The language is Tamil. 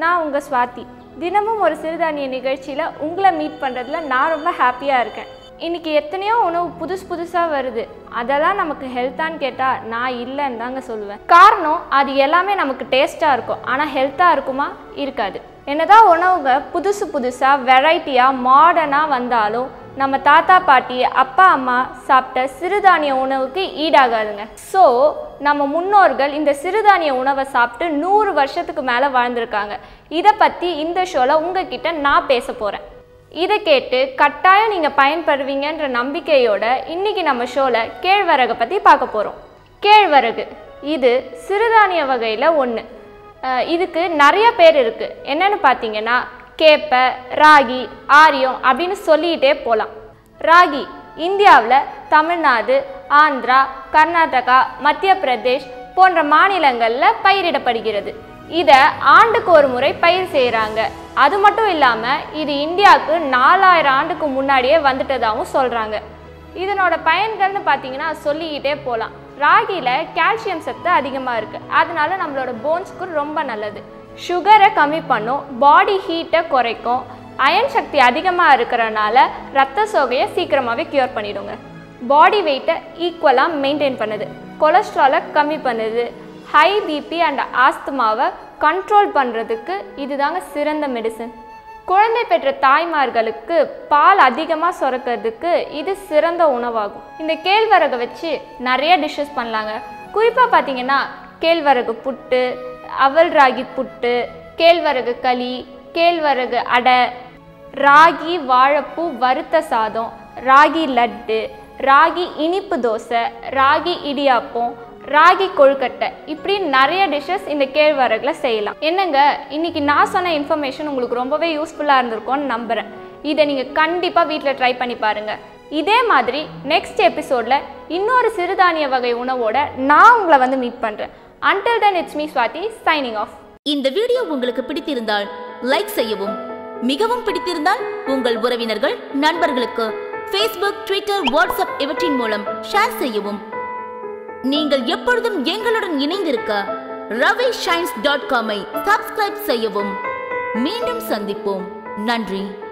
நான் உங்கள் ஸ்வாதி தினமும் ஒரு சிறுதானிய நிகழ்ச்சியில் உங்களை மீட் பண்ணுறதுல நான் ரொம்ப ஹாப்பியாக இருக்கேன் இன்னைக்கு எத்தனையோ உணவு புதுசு புதுசாக வருது அதெல்லாம் நமக்கு ஹெல்த்தான்னு கேட்டால் நான் இல்லைன்னு தாங்க சொல்லுவேன் காரணம் அது எல்லாமே நமக்கு டேஸ்ட்டாக இருக்கும் ஆனால் ஹெல்த்தாக இருக்குமா இருக்காது என்னதான் உணவுங்க புதுசு புதுசாக வெரைட்டியாக மாடர்னாக வந்தாலும் நம்ம தாத்தா பாட்டி அப்பா அம்மா சாப்பிட்ட சிறுதானிய உணவுக்கு ஈடாகாதுங்க ஸோ நம்ம முன்னோர்கள் இந்த சிறுதானிய உணவை சாப்பிட்டு நூறு வருஷத்துக்கு மேலே வாழ்ந்திருக்காங்க இதை பற்றி இந்த ஷோவில் உங்ககிட்ட நான் பேச போகிறேன் இதை கேட்டு கட்டாயம் நீங்கள் பயன்படுவீங்கன்ற நம்பிக்கையோட இன்னைக்கு நம்ம ஷோவில் கேழ்வரகை பற்றி பார்க்க போகிறோம் கேழ்வரகு இது சிறுதானிய வகையில் ஒன்று இதுக்கு நிறைய பேர் இருக்குது என்னென்னு பார்த்தீங்கன்னா கேப்பை ராகி ஆரியம் அப்படின்னு சொல்லிக்கிட்டே போகலாம் ராகி இந்தியாவில் தமிழ்நாடு ஆந்திரா கர்நாடகா மத்திய பிரதேஷ் போன்ற மாநிலங்களில் பயிரிடப்படுகிறது இதை ஆண்டுக்கு ஒரு முறை பயிர் செய்கிறாங்க அது மட்டும் இல்லாமல் இது இந்தியாவுக்கு நாலாயிரம் ஆண்டுக்கு முன்னாடியே வந்துட்டதாகவும் சொல்கிறாங்க இதனோட பயன்கள்னு பார்த்தீங்கன்னா சொல்லிக்கிட்டே போகலாம் ராகியில் கால்சியம் சத்து அதிகமாக இருக்குது அதனால நம்மளோட போன்ஸ்க்கு ரொம்ப நல்லது சுகரை கம்மி பண்ணும் பாடி ஹீட்டை குறைக்கும் அயன் சக்தி அதிகமாக இருக்கிறனால ரத்த சோகையை சீக்கிரமாகவே க்யூர் பண்ணிடுங்க பாடி வெயிட்டை ஈக்குவலாக மெயின்டைன் பண்ணுது கொலஸ்ட்ராலை கம்மி பண்ணுது ஹை பிபி அண்ட் ஆஸ்துமாவை கண்ட்ரோல் பண்ணுறதுக்கு இதுதாங்க சிறந்த மெடிசன் குழந்தை பெற்ற தாய்மார்களுக்கு பால் அதிகமாக சுரக்கிறதுக்கு இது சிறந்த உணவாகும் இந்த கேழ்வரகை வச்சு நிறைய டிஷ்ஷஸ் பண்ணலாங்க குறிப்பாக பார்த்தீங்கன்னா கேழ்வரகு புட்டு அவல் ராகி புட்டு கேழ்வரகு களி கேழ்வரகு அடை ராகி வாழைப்பூ வறுத்த சாதம் ராகி லட்டு ராகி இனிப்பு தோசை ராகி இடியாப்பம் ராகி கொழுக்கட்டை இப்படி நிறைய டிஷ்ஷஸ் இந்த கேழ்வரகுல செய்யலாம் என்னங்க இன்னைக்கு நான் சொன்ன இன்ஃபர்மேஷன் உங்களுக்கு ரொம்பவே யூஸ்ஃபுல்லாக இருந்திருக்கும்னு நம்புகிறேன் இதை நீங்கள் கண்டிப்பாக வீட்டில் ட்ரை பண்ணி பாருங்கள் இதே மாதிரி நெக்ஸ்ட் எபிசோடில் இன்னொரு சிறுதானிய வகை உணவோட நான் உங்களை வந்து மீட் பண்ணுறேன் until then it's me Swathi signing off இந்த வீடியோ உங்களுக்கு பிடித்திருந்தால் லைக் செய்யவும் மிகவும் பிடித்திருந்தால் உங்கள் உறவினர்கள் நண்பர்களுக்கு ஃபேஸ்புக் ட்விட்டர் வாட்ஸ்அப் இவற்றின் மூலம் ஷேர் செய்யவும் நீங்கள் எப்பொழுதும் எங்களுடன் இணைந்திருக்க ரவி ஷைன்ஸ் டாட் காமை சப்ஸ்கிரைப் செய்யவும் மீண்டும் சந்திப்போம் நன்றி